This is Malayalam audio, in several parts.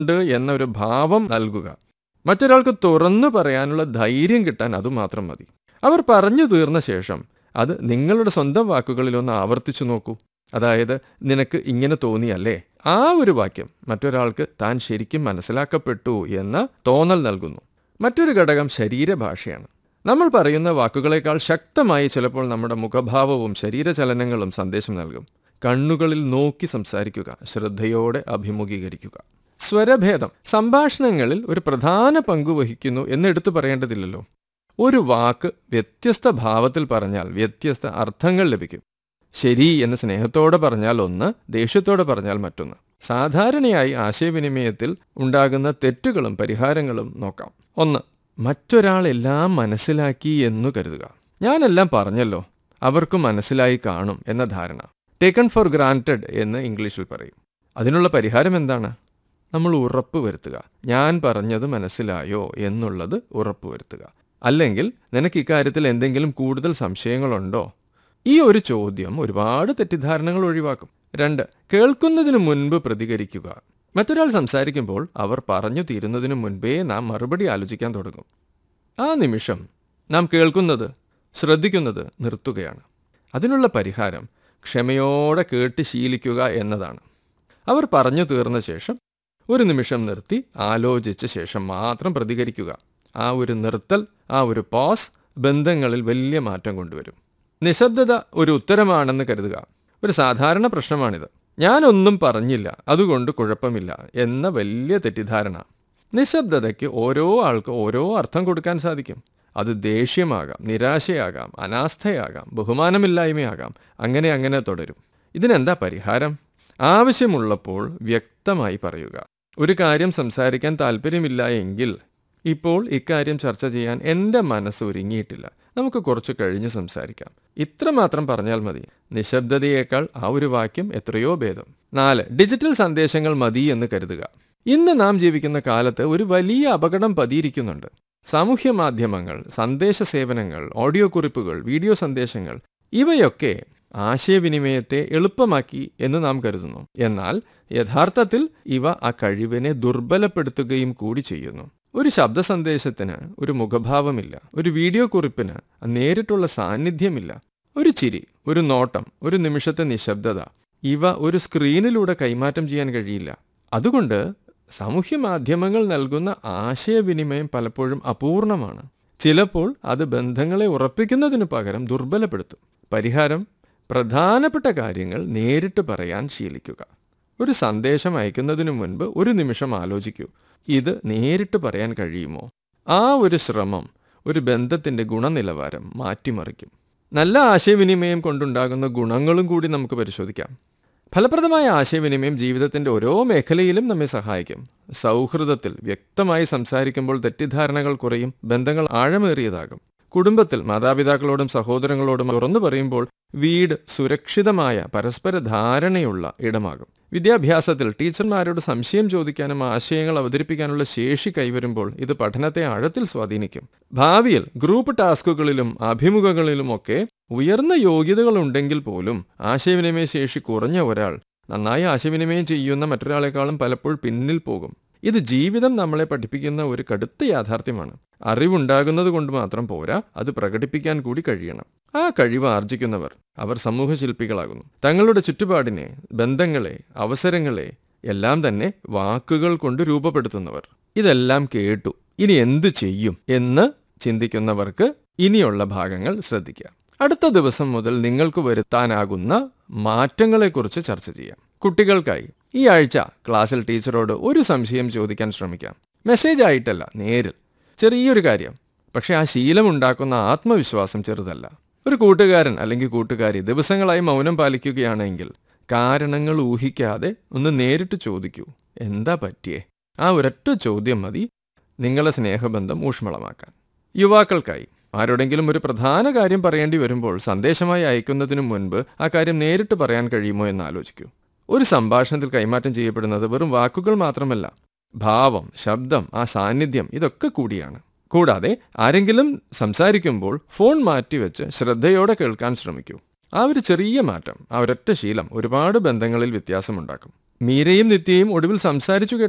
ഉണ്ട് എന്നൊരു ഭാവം നൽകുക മറ്റൊരാൾക്ക് തുറന്നു പറയാനുള്ള ധൈര്യം കിട്ടാൻ അതുമാത്രം മതി അവർ പറഞ്ഞു തീർന്ന ശേഷം അത് നിങ്ങളുടെ സ്വന്തം വാക്കുകളിലൊന്ന് ആവർത്തിച്ചു നോക്കൂ അതായത് നിനക്ക് ഇങ്ങനെ തോന്നിയല്ലേ ആ ഒരു വാക്യം മറ്റൊരാൾക്ക് താൻ ശരിക്കും മനസ്സിലാക്കപ്പെട്ടു എന്ന തോന്നൽ നൽകുന്നു മറ്റൊരു ഘടകം ശരീരഭാഷയാണ് നമ്മൾ പറയുന്ന വാക്കുകളേക്കാൾ ശക്തമായി ചിലപ്പോൾ നമ്മുടെ മുഖഭാവവും ശരീരചലനങ്ങളും സന്ദേശം നൽകും കണ്ണുകളിൽ നോക്കി സംസാരിക്കുക ശ്രദ്ധയോടെ അഭിമുഖീകരിക്കുക സ്വരഭേദം സംഭാഷണങ്ങളിൽ ഒരു പ്രധാന പങ്ക് വഹിക്കുന്നു എന്നെടുത്തു പറയേണ്ടതില്ലല്ലോ ഒരു വാക്ക് വ്യത്യസ്ത ഭാവത്തിൽ പറഞ്ഞാൽ വ്യത്യസ്ത അർത്ഥങ്ങൾ ലഭിക്കും ശരി എന്ന് സ്നേഹത്തോടെ പറഞ്ഞാൽ ഒന്ന് ദേഷ്യത്തോടെ പറഞ്ഞാൽ മറ്റൊന്ന് സാധാരണയായി ആശയവിനിമയത്തിൽ ഉണ്ടാകുന്ന തെറ്റുകളും പരിഹാരങ്ങളും നോക്കാം ഒന്ന് മറ്റൊരാൾ എല്ലാം മനസ്സിലാക്കി എന്നു കരുതുക ഞാനെല്ലാം പറഞ്ഞല്ലോ അവർക്ക് മനസ്സിലായി കാണും എന്ന ധാരണ ടേക്കൺ ഫോർ ഗ്രാൻറ്റഡ് എന്ന് ഇംഗ്ലീഷിൽ പറയും അതിനുള്ള പരിഹാരം എന്താണ് നമ്മൾ ഉറപ്പ് വരുത്തുക ഞാൻ പറഞ്ഞത് മനസ്സിലായോ എന്നുള്ളത് ഉറപ്പ് വരുത്തുക അല്ലെങ്കിൽ നിനക്ക് ഇക്കാര്യത്തിൽ എന്തെങ്കിലും കൂടുതൽ സംശയങ്ങളുണ്ടോ ഈ ഒരു ചോദ്യം ഒരുപാട് തെറ്റിദ്ധാരണകൾ ഒഴിവാക്കും രണ്ട് കേൾക്കുന്നതിന് മുൻപ് പ്രതികരിക്കുക മറ്റൊരാൾ സംസാരിക്കുമ്പോൾ അവർ പറഞ്ഞു തീരുന്നതിനു മുൻപേ നാം മറുപടി ആലോചിക്കാൻ തുടങ്ങും ആ നിമിഷം നാം കേൾക്കുന്നത് ശ്രദ്ധിക്കുന്നത് നിർത്തുകയാണ് അതിനുള്ള പരിഹാരം ക്ഷമയോടെ കേട്ട് ശീലിക്കുക എന്നതാണ് അവർ പറഞ്ഞു തീർന്ന ശേഷം ഒരു നിമിഷം നിർത്തി ആലോചിച്ച ശേഷം മാത്രം പ്രതികരിക്കുക ആ ഒരു നിർത്തൽ ആ ഒരു പോസ് ബന്ധങ്ങളിൽ വലിയ മാറ്റം കൊണ്ടുവരും നിശബ്ദത ഒരു ഉത്തരമാണെന്ന് കരുതുക ഒരു സാധാരണ പ്രശ്നമാണിത് ഞാനൊന്നും പറഞ്ഞില്ല അതുകൊണ്ട് കുഴപ്പമില്ല എന്ന വലിയ തെറ്റിദ്ധാരണ നിശബ്ദതയ്ക്ക് ഓരോ ആൾക്ക് ഓരോ അർത്ഥം കൊടുക്കാൻ സാധിക്കും അത് ദേഷ്യമാകാം നിരാശയാകാം അനാസ്ഥയാകാം ബഹുമാനമില്ലായ്മയാകാം അങ്ങനെ അങ്ങനെ തുടരും ഇതിനെന്താ പരിഹാരം ആവശ്യമുള്ളപ്പോൾ വ്യക്തമായി പറയുക ഒരു കാര്യം സംസാരിക്കാൻ താല്പര്യമില്ല എങ്കിൽ ഇപ്പോൾ ഇക്കാര്യം ചർച്ച ചെയ്യാൻ എൻ്റെ മനസ്സ് ഒരുങ്ങിയിട്ടില്ല നമുക്ക് കുറച്ച് കഴിഞ്ഞ് സംസാരിക്കാം ഇത്രമാത്രം പറഞ്ഞാൽ മതി നിശബ്ദതയേക്കാൾ ആ ഒരു വാക്യം എത്രയോ ഭേദം നാല് ഡിജിറ്റൽ സന്ദേശങ്ങൾ മതി എന്ന് കരുതുക ഇന്ന് നാം ജീവിക്കുന്ന കാലത്ത് ഒരു വലിയ അപകടം പതിയിരിക്കുന്നുണ്ട് സാമൂഹ്യ മാധ്യമങ്ങൾ സന്ദേശ സേവനങ്ങൾ ഓഡിയോ കുറിപ്പുകൾ വീഡിയോ സന്ദേശങ്ങൾ ഇവയൊക്കെ ആശയവിനിമയത്തെ എളുപ്പമാക്കി എന്ന് നാം കരുതുന്നു എന്നാൽ യഥാർത്ഥത്തിൽ ഇവ ആ കഴിവിനെ ദുർബലപ്പെടുത്തുകയും കൂടി ചെയ്യുന്നു ഒരു ശബ്ദ സന്ദേശത്തിന് ഒരു മുഖഭാവമില്ല ഒരു വീഡിയോ കുറിപ്പിന് നേരിട്ടുള്ള സാന്നിധ്യമില്ല ഒരു ചിരി ഒരു നോട്ടം ഒരു നിമിഷത്തെ നിശബ്ദത ഇവ ഒരു സ്ക്രീനിലൂടെ കൈമാറ്റം ചെയ്യാൻ കഴിയില്ല അതുകൊണ്ട് സാമൂഹ്യ മാധ്യമങ്ങൾ നൽകുന്ന ആശയവിനിമയം പലപ്പോഴും അപൂർണമാണ് ചിലപ്പോൾ അത് ബന്ധങ്ങളെ ഉറപ്പിക്കുന്നതിനു പകരം ദുർബലപ്പെടുത്തും പരിഹാരം പ്രധാനപ്പെട്ട കാര്യങ്ങൾ നേരിട്ട് പറയാൻ ശീലിക്കുക ഒരു സന്ദേശം അയക്കുന്നതിനു മുൻപ് ഒരു നിമിഷം ആലോചിക്കൂ ഇത് നേരിട്ട് പറയാൻ കഴിയുമോ ആ ഒരു ശ്രമം ഒരു ബന്ധത്തിൻ്റെ ഗുണനിലവാരം മാറ്റിമറിക്കും നല്ല ആശയവിനിമയം കൊണ്ടുണ്ടാകുന്ന ഗുണങ്ങളും കൂടി നമുക്ക് പരിശോധിക്കാം ഫലപ്രദമായ ആശയവിനിമയം ജീവിതത്തിൻ്റെ ഓരോ മേഖലയിലും നമ്മെ സഹായിക്കും സൗഹൃദത്തിൽ വ്യക്തമായി സംസാരിക്കുമ്പോൾ തെറ്റിദ്ധാരണകൾ കുറയും ബന്ധങ്ങൾ ആഴമേറിയതാകും കുടുംബത്തിൽ മാതാപിതാക്കളോടും സഹോദരങ്ങളോടും തുറന്നു പറയുമ്പോൾ വീട് സുരക്ഷിതമായ പരസ്പര ധാരണയുള്ള ഇടമാകും വിദ്യാഭ്യാസത്തിൽ ടീച്ചർമാരോട് സംശയം ചോദിക്കാനും ആശയങ്ങൾ അവതരിപ്പിക്കാനുള്ള ശേഷി കൈവരുമ്പോൾ ഇത് പഠനത്തെ ആഴത്തിൽ സ്വാധീനിക്കും ഭാവിയിൽ ഗ്രൂപ്പ് ടാസ്കുകളിലും അഭിമുഖങ്ങളിലുമൊക്കെ ഉയർന്ന യോഗ്യതകളുണ്ടെങ്കിൽ പോലും ആശയവിനിമയ ശേഷി കുറഞ്ഞ ഒരാൾ നന്നായി ആശയവിനിമയം ചെയ്യുന്ന മറ്റൊരാളെക്കാളും പലപ്പോൾ പിന്നിൽ പോകും ഇത് ജീവിതം നമ്മളെ പഠിപ്പിക്കുന്ന ഒരു കടുത്ത യാഥാർത്ഥ്യമാണ് അറിവുണ്ടാകുന്നത് കൊണ്ട് മാത്രം പോരാ അത് പ്രകടിപ്പിക്കാൻ കൂടി കഴിയണം ആ കഴിവ് ആർജിക്കുന്നവർ അവർ സമൂഹശില്പികളാകുന്നു തങ്ങളുടെ ചുറ്റുപാടിനെ ബന്ധങ്ങളെ അവസരങ്ങളെ എല്ലാം തന്നെ വാക്കുകൾ കൊണ്ട് രൂപപ്പെടുത്തുന്നവർ ഇതെല്ലാം കേട്ടു ഇനി എന്തു ചെയ്യും എന്ന് ചിന്തിക്കുന്നവർക്ക് ഇനിയുള്ള ഭാഗങ്ങൾ ശ്രദ്ധിക്കുക അടുത്ത ദിവസം മുതൽ നിങ്ങൾക്ക് വരുത്താനാകുന്ന മാറ്റങ്ങളെക്കുറിച്ച് ചർച്ച ചെയ്യാം കുട്ടികൾക്കായി ഈ ആഴ്ച ക്ലാസ്സിൽ ടീച്ചറോട് ഒരു സംശയം ചോദിക്കാൻ ശ്രമിക്കാം മെസ്സേജ് ആയിട്ടല്ല നേരിൽ ചെറിയൊരു കാര്യം പക്ഷെ ആ ശീലം ഉണ്ടാക്കുന്ന ആത്മവിശ്വാസം ചെറുതല്ല ഒരു കൂട്ടുകാരൻ അല്ലെങ്കിൽ കൂട്ടുകാരി ദിവസങ്ങളായി മൗനം പാലിക്കുകയാണെങ്കിൽ കാരണങ്ങൾ ഊഹിക്കാതെ ഒന്ന് നേരിട്ട് ചോദിക്കൂ എന്താ പറ്റിയേ ആ ഒരൊറ്റ ചോദ്യം മതി നിങ്ങളെ സ്നേഹബന്ധം ഊഷ്മളമാക്കാൻ യുവാക്കൾക്കായി ആരോടെങ്കിലും ഒരു പ്രധാന കാര്യം പറയേണ്ടി വരുമ്പോൾ സന്ദേശമായി അയക്കുന്നതിനു മുൻപ് ആ കാര്യം നേരിട്ട് പറയാൻ കഴിയുമോ എന്ന് ആലോചിക്കൂ ഒരു സംഭാഷണത്തിൽ കൈമാറ്റം ചെയ്യപ്പെടുന്നത് വെറും വാക്കുകൾ മാത്രമല്ല ഭാവം ശബ്ദം ആ സാന്നിധ്യം ഇതൊക്കെ കൂടിയാണ് കൂടാതെ ആരെങ്കിലും സംസാരിക്കുമ്പോൾ ഫോൺ മാറ്റിവെച്ച് ശ്രദ്ധയോടെ കേൾക്കാൻ ശ്രമിക്കൂ ആ ഒരു ചെറിയ മാറ്റം ആ ഒരൊറ്റ ശീലം ഒരുപാട് ബന്ധങ്ങളിൽ വ്യത്യാസമുണ്ടാക്കും മീരയും നിത്യയും ഒടുവിൽ സംസാരിച്ചു കേട്ടോ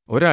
ഒരു